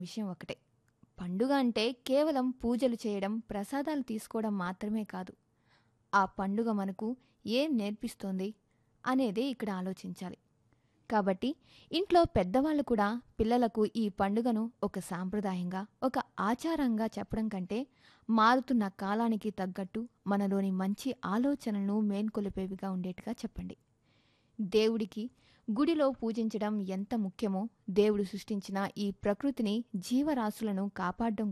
విషయం ఒకటే పండుగ అంటే కేవలం పూజలు చేయడం ప్రసాదాలు తీసుకోవడం మాత్రమే కాదు ఆ పండుగ మనకు ఏం నేర్పిస్తోంది అనేదే ఇక్కడ ఆలోచించాలి కాబట్టి ఇంట్లో పెద్దవాళ్ళు కూడా పిల్లలకు ఈ పండుగను ఒక సాంప్రదాయంగా ఒక ఆచారంగా చెప్పడం కంటే మారుతున్న కాలానికి తగ్గట్టు మనలోని మంచి ఆలోచనలను మేన్కొలిపేవిగా ఉండేట్టుగా చెప్పండి దేవుడికి గుడిలో పూజించడం ఎంత ముఖ్యమో దేవుడు సృష్టించిన ఈ ప్రకృతిని జీవరాశులను కాపాడడం